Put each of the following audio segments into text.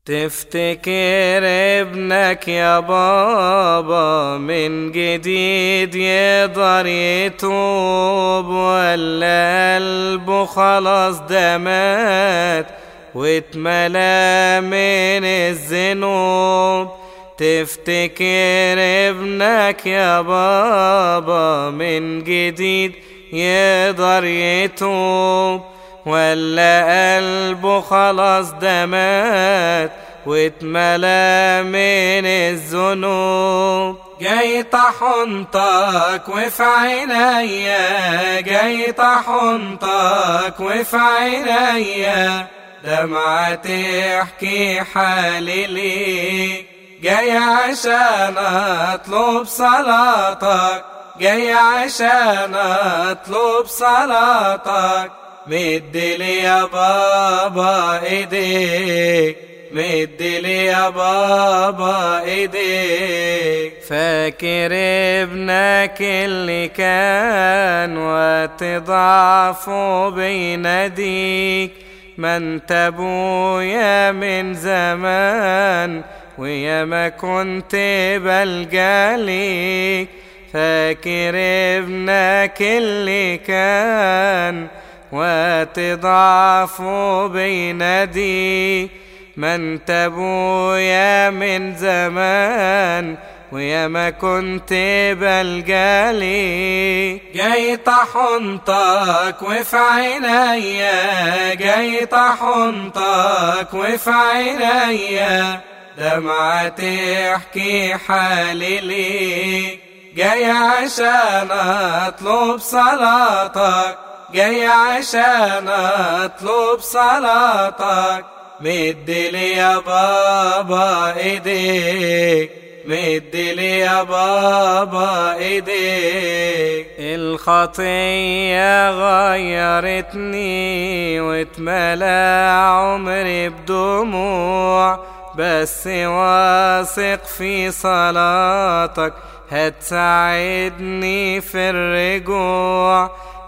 تفتكر ابنك يا بابا من جديد يقدر يتوب ولا قلبه خلاص دمات واتملى من الذنوب تفتكر ابنك يا بابا من جديد يقدر يتوب ولا قلبه خلاص دمات واتملى من الذنوب جاي طحنتك وفي عينيا جاي طحنتك وفي عينيا دمعة تحكي حالي ليك جاي عشان اطلب صلاتك جاي عشان اطلب صلاتك مد لي يا بابا ايديك مد لي يا بابا ايديك فاكر ابنك اللي كان وقت ضعفه بيناديك ما انت ابويا من زمان ويا ما كنت بلجاليك فاكر ابنك اللي كان وقت ضعفه بينادي ما انت ابويا من زمان ويا ما كنت بلجالي جاي طحنتك وفي عينيا جاي طحنتك وفي عينيا دمعة تحكي حالي ليك جاي عشان اطلب صلاتك جاي عشان اطلب صلاتك مد لي يا بابا ايديك مد لي يا بابا ايديك الخطية غيرتني واتملى عمري بدموع بس واثق في صلاتك هتساعدني في الرجوع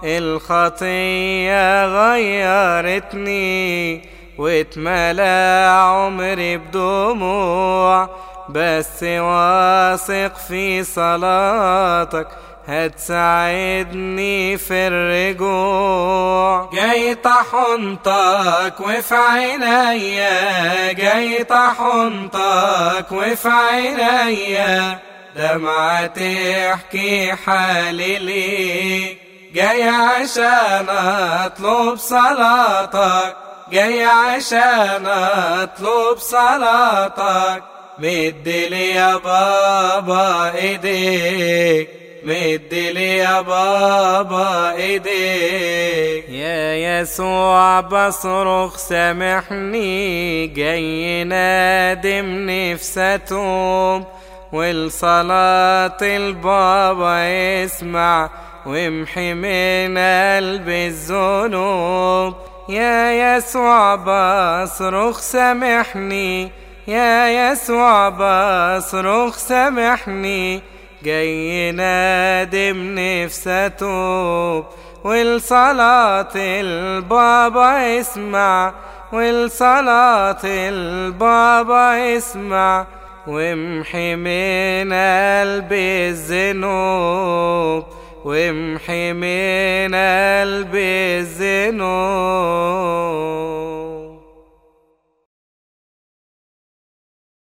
الخطية غيرتني واتملى عمري بدموع بس واثق في صلاتك هتساعدني في الرجوع جاي طحنتك وفي عينيا جاي طحنتك وفي عينيا دمعة تحكي حالي ليك جاي عشان اطلب صلاتك جاي عشان اطلب صلاتك مد لي يا بابا ايديك مد لي يا بابا ايديك يا يسوع بصرخ سامحني جاي نادم نفسي والصلاة البابا يسمع وامحي من قلبي الذنوب يا يسوع بصرخ سامحني يا يسوع بصرخ سامحني جاي نادم نفسي اتوب والصلاة البابا اسمع والصلاة البابا اسمع وامحي من قلبي الذنوب وامحي من قلبي الذنوب